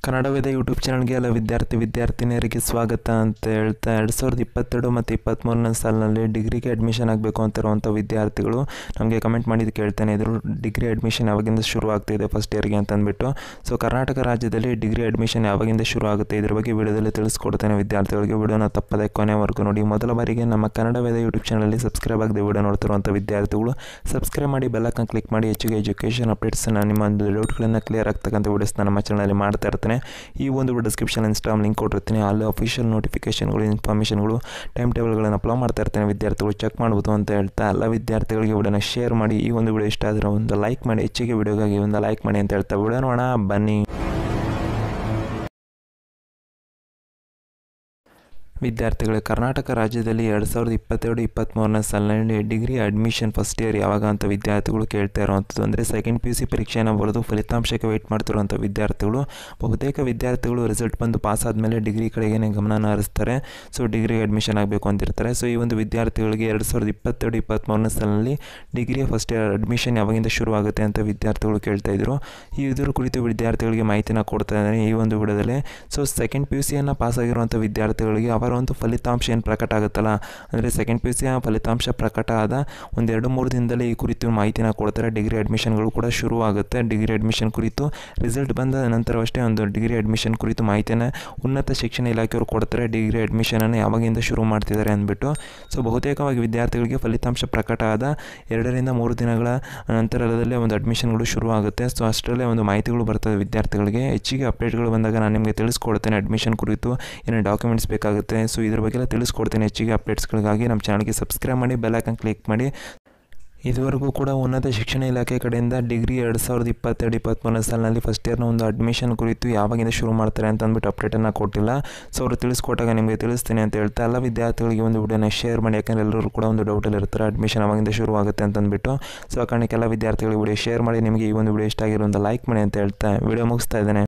Kannada Veda YouTube ಚಾನಲ್ಗೆ ಎಲ್ಲ ವಿದ್ಯಾರ್ಥಿ ವಿದ್ಯಾರ್ಥಿನಿಯರಿಗೆ ಸ್ವಾಗತ ಅಂತ ಹೇಳ್ತಾ ಎರಡು ಸಾವಿರದ ಇಪ್ಪತ್ತೆರಡು ಮತ್ತು ಇಪ್ಪತ್ತ್ಮೂರನೇ ಸಾಲಿನಲ್ಲಿ ಡಿಗ್ರಿಗೆ ಅಡ್ಮಿಷನ್ ಆಗಬೇಕು ಅಂತಿರುವಂಥ ವಿದ್ಯಾರ್ಥಿಗಳು ನಮಗೆ ಕಮೆಂಟ್ ಮಾಡಿದ್ದು ಕೇಳ್ತಾನೆ ಇದ್ರು ಡಿಗ್ರಿ ಅಡ್ಮಿಷನ್ ಯಾವಾಗಿಂದ ಶುರು ಆಗ್ತಿದೆ ಫಸ್ಟ್ ಇಯರ್ಗೆ ಅಂತ ಅಂದ್ಬಿಟ್ಟು ಸೊ ಕರ್ನಾಟಕ ರಾಜ್ಯದಲ್ಲಿ ಡಿಗ್ರಿ ಅಡ್ಮಿಷನ್ ಯಾವಾಗಿಂದ ಶುರು ಆಗುತ್ತೆ ಇದ್ರ ಬಗ್ಗೆ ವಿಡಿಯೋದಲ್ಲಿ ತಿಳಿಸ್ಕೊಡ್ತೇನೆ ವಿದ್ಯಾರ್ಥಿಗಳಿಗೆ ವಿಡಿಯೋನ ತಪ್ಪದೆ ಕೊನೆವರೆಗೂ ನೋಡಿ ಮೊದಲ ಬಾರಿಗೆ ನಮ್ಮ ಕನ್ನಡ ವೇದ ಯೂಟ್ಯೂಬ್ ಚಾನಲಲ್ಲಿ ಸಬ್ಸ್ಕ್ರೈಬ್ ಆಗದೆ ವಿಡಿಯೋ ನೋಡ್ತಿರುವಂಥ ವಿದ್ಯಾರ್ಥಿಗಳು ಸಬ್ಸ್ಕ್ರೈಬ್ ಮಾಡಿ ಬೆಲ್ಲಕ್ಕನ್ನು ಕ್ಲಿಕ್ ಮಾಡಿ ಹೆಚ್ಚಿಗೆ ಎಜುಕೇಷನ್ ಅಪ್ಡೇಟ್ಸನ್ನು ನಿಮ್ಮ ಒಂದು ಡೌಟ್ಗಳನ್ನು ಕ್ಲಿಯರ್ ಆಗ್ತಕ್ಕಂಥ ವಿಡಿಯೋಸ್ನ ನಮ್ಮ ಚಾನಲಲ್ಲಿ ಮಾಡ್ತಾ ಇರ್ತೀನಿ ಈ ಒಂದು ಡಿಸ್ಕ್ರಿಪ್ಷನ್ ಇನ್ಸ್ಟಾಮ್ ಲಿಂಕ್ ಕೊಟ್ಟಿರ್ತೀನಿ ಅಲ್ಲಿ ಅಫಿಷಿಯಲ್ ನೋಟಿಫಿಕೇಷನ್ಗಳು ಇನ್ಫಾರ್ಮೇಷನ್ಗಳು ಟೈಮ್ ಟೇಬಲ್ಗಳನ್ನು ಅಪ್ಲೋಡ್ ಮಾಡ್ತಾ ಇರ್ತೀನಿ ವಿದ್ಯಾರ್ಥಿಗಳು ಚೆಕ್ ಮಾಡ್ಬೋದು ಅಂತ ಹೇಳ್ತಾ ಎಲ್ಲ ವಿದ್ಯಾರ್ಥಿಗಳಿಗೆ ವಿಡಿಯೋನ ಶೇರ್ ಮಾಡಿ ಈ ಒಂದು ವಿಡಿಯೋ ಇಷ್ಟ ಆದರೆ ಒಂದು ಲೈಕ್ ಮಾಡಿ ಹೆಚ್ಚಿಗೆ ವಿಡಿಯೋಗಾಗಿ ಒಂದು ಲೈಕ್ ಮಾಡಿ ಅಂತ ಹೇಳ್ತಾ ವಿಡಿಯೋ ನೋಡೋಣ ಬನ್ನಿ ವಿದ್ಯಾರ್ಥಿಗಳು ಕರ್ನಾಟಕ ರಾಜ್ಯದಲ್ಲಿ ಎರಡು ಸಾವಿರದ ಇಪ್ಪತ್ತೆರಡು ಇಪ್ಪತ್ತ್ಮೂರನೇ ಸಾಲಿನಲ್ಲಿ ಡಿಗ್ರಿ ಅಡ್ಮಿಷನ್ ಫಸ್ಟ್ ಇಯರ್ ಯಾವಾಗ ಅಂತ ವಿದ್ಯಾರ್ಥಿಗಳು ಕೇಳ್ತಾ ಇರುವಂಥದ್ದು ಅಂದರೆ ಸೆಕೆಂಡ್ ಪಿ ಯು ಸಿ ಪರೀಕ್ಷೆಯನ್ನು ಬರೆದು ಫಲಿತಾಂಶಕ್ಕೆ ವೆಯ್ಟ್ ಮಾಡ್ತಿರುವಂಥ ವಿದ್ಯಾರ್ಥಿಗಳು ಬಹುತೇಕ ವಿದ್ಯಾರ್ಥಿಗಳು ರಿಸಲ್ಟ್ ಬಂದು ಪಾಸ್ ಆದಮೇಲೆ ಡಿಗ್ರಿ ಕಡೆಗೆ ಗಮನ ಹರಿಸ್ತಾರೆ ಸೊ ಡಿಗ್ರಿಗೆ ಅಡ್ಮಿಷನ್ ಆಗಬೇಕು ಅಂತಿರ್ತಾರೆ ಸೊ ಈ ಒಂದು ವಿದ್ಯಾರ್ಥಿಗಳಿಗೆ ಎರಡು ಸಾವಿರದ ಇಪ್ಪತ್ತೆರಡು ಇಪ್ಪತ್ತ್ಮೂರನೇ ಸಾಲಿನಲ್ಲಿ ಡಿಗ್ರಿ ಫಸ್ಟ್ ಇಯರ್ ಅಡ್ಮಿಷನ್ ಯಾವಾಗಿಂದ ಶುರು ಆಗುತ್ತೆ ಅಂತ ವಿದ್ಯಾರ್ಥಿಗಳು ಕೇಳ್ತಾ ಇದ್ರು ಈ ಇದರ ಕುರಿತು ವಿದ್ಯಾರ್ಥಿಗಳಿಗೆ ಮಾಹಿತಿನ ಕೊಡ್ತಾ ಇದ್ದಾರೆ ಈ ಒಂದು ವಿಡಿಯೋದಲ್ಲಿ ಸೊ ಸೆಕೆಂಡ್ ಪಿ ಯು ಸಿಯನ್ನು ಪಾಸ್ ಆಗಿರುವಂಥ ವಿದ್ಯಾರ್ಥಿಗಳಿಗೆ ಅವರ ಒಂದು ಫಲಿತಾಂಶ ಏನು ಪ್ರಕಟ ಆಗುತ್ತಲ್ಲ ಅಂದರೆ ಸೆಕೆಂಡ್ ಪಿ ಯು ಸಿಯ ಫಲಿತಾಂಶ ಪ್ರಕಟ ಆದ ಒಂದೆರಡು ಮೂರು ದಿನದಲ್ಲಿ ಈ ಕುರಿತು ಮಾಹಿತಿನ ಕೊಡ್ತಾರೆ ಡಿಗ್ರಿ ಅಡ್ಮಿಷನ್ಗಳು ಕೂಡ ಶುರು ಆಗುತ್ತೆ ಡಿಗ್ರಿ ಅಡ್ಮಿಷನ್ ಕುರಿತು ರಿಸಲ್ಟ್ ಬಂದ ನಂತರವಷ್ಟೇ ಒಂದು ಡಿಗ್ರಿ ಅಡ್ಮಿಷನ್ ಕುರಿತು ಮಾಹಿತಿಯನ್ನು ಉನ್ನತ ಶಿಕ್ಷಣ ಇಲಾಖೆಯವರು ಕೊಡ್ತಾರೆ ಡಿಗ್ರಿ ಅಡ್ಮಿಷನನ್ನು ಯಾವಾಗಿಂದ ಶುರು ಮಾಡ್ತಿದ್ದಾರೆ ಅಂದ್ಬಿಟ್ಟು ಸೊ ಬಹುತೇಕವಾಗಿ ವಿದ್ಯಾರ್ಥಿಗಳಿಗೆ ಫಲಿತಾಂಶ ಪ್ರಕಟ ಆದ ಎರಡರಿಂದ ಮೂರು ದಿನಗಳ ನಂತರದಲ್ಲೇ ಒಂದು ಅಡ್ಮಿಷನ್ಗಳು ಶುರು ಆಗುತ್ತೆ ಸೊ ಅಷ್ಟರಲ್ಲೇ ಒಂದು ಮಾಹಿತಿಗಳು ಬರ್ತದೆ ವಿದ್ಯಾರ್ಥಿಗಳಿಗೆ ಹೆಚ್ಚಿಗೆ ಅಪ್ಡೇಟ್ಗಳು ಬಂದಾಗ ನಾನು ನಿಮಗೆ ತಿಳಿಸ್ಕೊಡ್ತೇನೆ ಅಡ್ಮಿಷನ್ ಕುರಿತು ಏನೇನು ಡಾಕ್ಯುಮೆಂಟ್ಸ್ ಬೇಕಾಗುತ್ತೆ ಸೊ ಇದ್ರ ಬಗ್ಗೆ ಎಲ್ಲ ತಿಳಿಸ್ಕೊಡ್ತೇನೆ ಹೆಚ್ಚಿಗೆ ಅಪ್ಡೇಟ್ಸ್ಗಳಿಗಾಗಿ ನಮ್ಮ ಚಾನಲ್ಗೆ ಸಬ್ಸ್ಕ್ರೈಬ್ ಮಾಡಿ ಬೆಲ್ಲೈಕನ್ ಕ್ಲಿಕ್ ಮಾಡಿ ಇದುವರೆಗೂ ಕೂಡ ಉನ್ನತ ಶಿಕ್ಷಣ ಇಲಾಖೆ ಕಡೆಯಿಂದ ಡಿಗ್ರಿ ಎರಡು ಸಾವಿರದ ಇಪ್ಪತ್ತೆರಡು ಇಪ್ಪತ್ತ್ಮೂರನೇ ಸಾಲಿನಲ್ಲಿ ಫಸ್ಟ್ ಇಯರ್ನ ಒಂದು ಅಡ್ಮಿಷನ್ ಕುರಿತು ಯಾವಾಗಿಂದ ಶುರು ಮಾಡ್ತಾರೆ ಅಂತ ಅಂದ್ಬಿಟ್ಟು ಅಪ್ಡೇಟನ್ನು ಕೊಟ್ಟಿಲ್ಲ ಸೊ ಅವರು ತಿಳಿಸ್ಕೊಟ್ಟಾಗ ನಿಮಗೆ ತಿಳಿಸ್ತೀನಿ ಅಂತ ಹೇಳ್ತಾ ಎಲ್ಲ ವಿದ್ಯಾರ್ಥಿಗಳಿಗೆ ಒಂದು ವಿಡಿಯೋನ ಶೇರ್ ಮಾಡಿ ಯಾಕಂದರೆ ಎಲ್ಲರೂ ಕೂಡ ಒಂದು ಡೌಟಲ್ಲಿ ಇರ್ತಾರೆ ಅಡ್ಮಿಷನ್ ಯಾವಾಗಿಂದ ಶುರು ಆಗುತ್ತೆ ಅಂತ ಅಂದ್ಬಿಟ್ಟು ಸೊ ಆ ಕಾರಣಕ್ಕೆ ಎಲ್ಲ ವಿದ್ಯಾರ್ಥಿಗಳಿಗೆ ವಿಡಿಯೋ ಶೇರ್ ಮಾಡಿ ನಿಮಗೆ ಈ ಒಂದು ವಿಡಿಯೋ ಇಷ್ಟ ಆಗಿರೋ ಒಂದು ಲೈಕ್ ಮಾಡಿ ಅಂತ ಹೇಳ್ತಾ ವಿಡಿಯೋ ಮುಗಿಸ್ತಾ ಇದ್ದೇನೆ